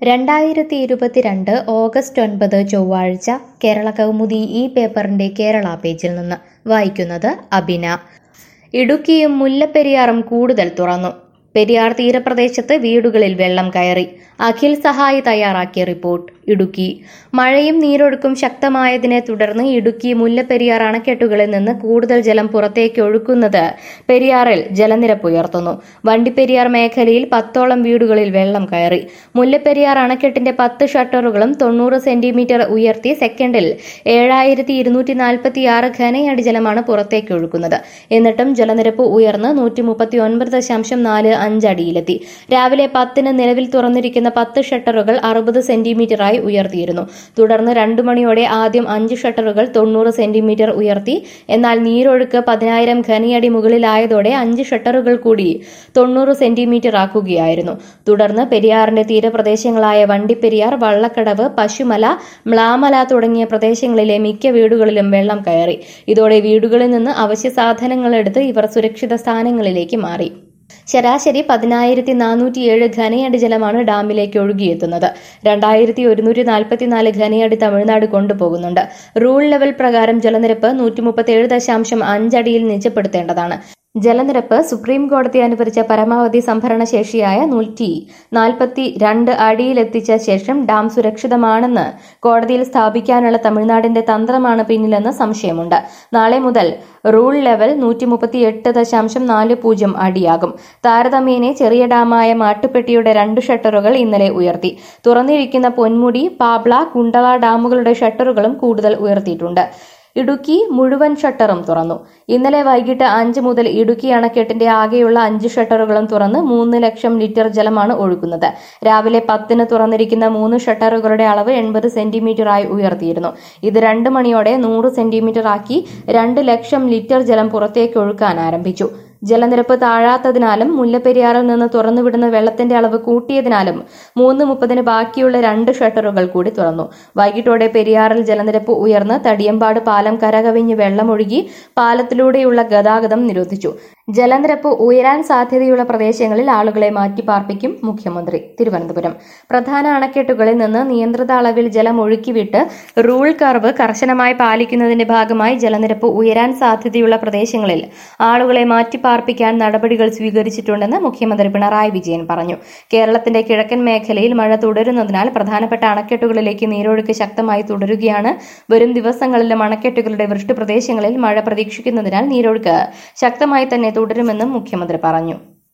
രണ്ടായിരത്തി ഇരുപത്തിരണ്ട് ഓഗസ്റ്റ് ഒൻപത് ചൊവ്വാഴ്ച കേരള കൗമുദി ഈ പേപ്പറിന്റെ കേരള പേജിൽ നിന്ന് വായിക്കുന്നത് അബിന ഇടുക്കിയും മുല്ലപ്പെരിയാറും കൂടുതൽ തുറന്നു പെരിയാർ തീരപ്രദേശത്ത് വീടുകളിൽ വെള്ളം കയറി അഖിൽ സഹായി തയ്യാറാക്കിയ റിപ്പോർട്ട് ഇടുക്കി മഴയും നീരൊഴുക്കും ശക്തമായതിനെ തുടർന്ന് ഇടുക്കി മുല്ലപ്പെരിയാർ അണക്കെട്ടുകളിൽ നിന്ന് കൂടുതൽ ജലം പുറത്തേക്ക് ഒഴുക്കുന്നത് പെരിയാറിൽ ജലനിരപ്പ് ഉയർത്തുന്നു വണ്ടിപ്പെരിയാർ മേഖലയിൽ പത്തോളം വീടുകളിൽ വെള്ളം കയറി മുല്ലപ്പെരിയാർ അണക്കെട്ടിന്റെ പത്ത് ഷട്ടറുകളും തൊണ്ണൂറ് സെന്റിമീറ്റർ ഉയർത്തി സെക്കൻഡിൽ ഏഴായിരത്തി ഇരുന്നൂറ്റി നാൽപ്പത്തിയാറ് ഘനയടി ജലമാണ് പുറത്തേക്ക് ഒഴുക്കുന്നത് എന്നിട്ടും ജലനിരപ്പ് ഉയർന്ന് നൂറ്റി മുപ്പത്തി ഒൻപത് ദശാംശം നാല് അഞ്ച് അടിയിലെത്തി രാവിലെ പത്തിന് നിലവിൽ തുറന്നിരിക്കുന്ന പത്ത് ഷട്ടറുകൾ അറുപത് സെന്റിമീറ്ററായി ഉയർത്തിയിരുന്നു തുടർന്ന് രണ്ടു മണിയോടെ ആദ്യം അഞ്ച് ഷട്ടറുകൾ തൊണ്ണൂറ് സെന്റിമീറ്റർ ഉയർത്തി എന്നാൽ നീരൊഴുക്ക് പതിനായിരം ഘനയടി മുകളിലായതോടെ അഞ്ച് ഷട്ടറുകൾ കൂടി തൊണ്ണൂറ് സെന്റിമീറ്റർ ആക്കുകയായിരുന്നു തുടർന്ന് പെരിയാറിന്റെ തീരപ്രദേശങ്ങളായ വണ്ടിപ്പെരിയാർ വള്ളക്കടവ് പശുമല മ്ലാമല തുടങ്ങിയ പ്രദേശങ്ങളിലെ മിക്ക വീടുകളിലും വെള്ളം കയറി ഇതോടെ വീടുകളിൽ നിന്ന് അവശ്യ സാധനങ്ങൾ എടുത്ത് ഇവർ സുരക്ഷിത സ്ഥാനങ്ങളിലേക്ക് മാറി ശരാശരി പതിനായിരത്തി നാനൂറ്റിയേഴ് ഘനയടി ജലമാണ് ഡാമിലേക്ക് ഒഴുകിയെത്തുന്നത് രണ്ടായിരത്തി ഒരുന്നൂറ്റി നാൽപ്പത്തിനാല് ഘനയടി തമിഴ്നാട് കൊണ്ടുപോകുന്നുണ്ട് റൂൾ ലെവൽ പ്രകാരം ജലനിരപ്പ് നൂറ്റി മുപ്പത്തിയേഴ് ദശാംശം അഞ്ചടിയിൽ നിജപ്പെടുത്തേണ്ടതാണ് ജലനിരപ്പ് സുപ്രീം കോടതി അനുവദിച്ച പരമാവധി സംഭരണ ശേഷിയായ നൂറ്റി നാൽപ്പത്തി രണ്ട് അടിയിലെത്തിച്ച ശേഷം ഡാം സുരക്ഷിതമാണെന്ന് കോടതിയിൽ സ്ഥാപിക്കാനുള്ള തമിഴ്നാടിന്റെ തന്ത്രമാണ് പിന്നിലെന്ന് സംശയമുണ്ട് നാളെ മുതൽ റൂൾ ലെവൽ നൂറ്റി മുപ്പത്തിയെട്ട് ദശാംശം നാല് പൂജ്യം അടിയാകും താരതമ്യേന ചെറിയ ഡാമായ മാട്ടുപ്പെട്ടിയുടെ രണ്ട് ഷട്ടറുകൾ ഇന്നലെ ഉയർത്തി തുറന്നിരിക്കുന്ന പൊന്മുടി പാബ്ല കുണ്ടള ഡാമുകളുടെ ഷട്ടറുകളും കൂടുതൽ ഉയർത്തിയിട്ടുണ്ട് ഇടുക്കി മുഴുവൻ ഷട്ടറും തുറന്നു ഇന്നലെ വൈകിട്ട് അഞ്ച് മുതൽ ഇടുക്കി അണക്കെട്ടിന്റെ ആകെയുള്ള അഞ്ച് ഷട്ടറുകളും തുറന്ന് മൂന്ന് ലക്ഷം ലിറ്റർ ജലമാണ് ഒഴുകുന്നത് രാവിലെ പത്തിന് തുറന്നിരിക്കുന്ന മൂന്ന് ഷട്ടറുകളുടെ അളവ് എൺപത് സെന്റിമീറ്ററായി ഉയർത്തിയിരുന്നു ഇത് രണ്ട് മണിയോടെ നൂറ് സെന്റിമീറ്റർ ആക്കി രണ്ട് ലക്ഷം ലിറ്റർ ജലം പുറത്തേക്ക് ഒഴുക്കാൻ ആരംഭിച്ചു ജലനിരപ്പ് താഴാത്തതിനാലും മുല്ലപ്പെരിയാറിൽ നിന്ന് തുറന്നുവിടുന്ന വെള്ളത്തിന്റെ അളവ് കൂട്ടിയതിനാലും മൂന്ന് മുപ്പതിന് ബാക്കിയുള്ള രണ്ട് ഷട്ടറുകൾ കൂടി തുറന്നു വൈകിട്ടോടെ പെരിയാറിൽ ജലനിരപ്പ് ഉയർന്ന് തടിയമ്പാട് പാലം കരകവിഞ്ഞ് വെള്ളമൊഴുകി പാലത്തിലൂടെയുള്ള ഗതാഗതം നിരോധിച്ചു ജലനിരപ്പ് ഉയരാൻ സാധ്യതയുള്ള പ്രദേശങ്ങളിൽ ആളുകളെ മാറ്റിപ്പാർപ്പിക്കും മുഖ്യമന്ത്രി തിരുവനന്തപുരം പ്രധാന അണക്കെട്ടുകളിൽ നിന്ന് നിയന്ത്രിത അളവിൽ ജലം ഒഴുക്കിവിട്ട് റൂൾ കർവ് കർശനമായി പാലിക്കുന്നതിന്റെ ഭാഗമായി ജലനിരപ്പ് ഉയരാൻ സാധ്യതയുള്ള പ്രദേശങ്ങളിൽ ആളുകളെ മാറ്റിപ്പാർപ്പിക്കാൻ നടപടികൾ സ്വീകരിച്ചിട്ടുണ്ടെന്ന് മുഖ്യമന്ത്രി പിണറായി വിജയൻ പറഞ്ഞു കേരളത്തിന്റെ കിഴക്കൻ മേഖലയിൽ മഴ തുടരുന്നതിനാൽ പ്രധാനപ്പെട്ട അണക്കെട്ടുകളിലേക്ക് നീരൊഴുക്ക് ശക്തമായി തുടരുകയാണ് വരും ദിവസങ്ങളിലും അണക്കെട്ടുകളുടെ വൃഷ്ടിപ്രദേശങ്ങളിൽ മഴ പ്രതീക്ഷിക്കുന്നതിനാൽ നീരൊഴുക്ക് ശക്തമായി തന്നെ തുടരുമെന്നും മുഖ്യമന്ത്രി പറഞ്ഞു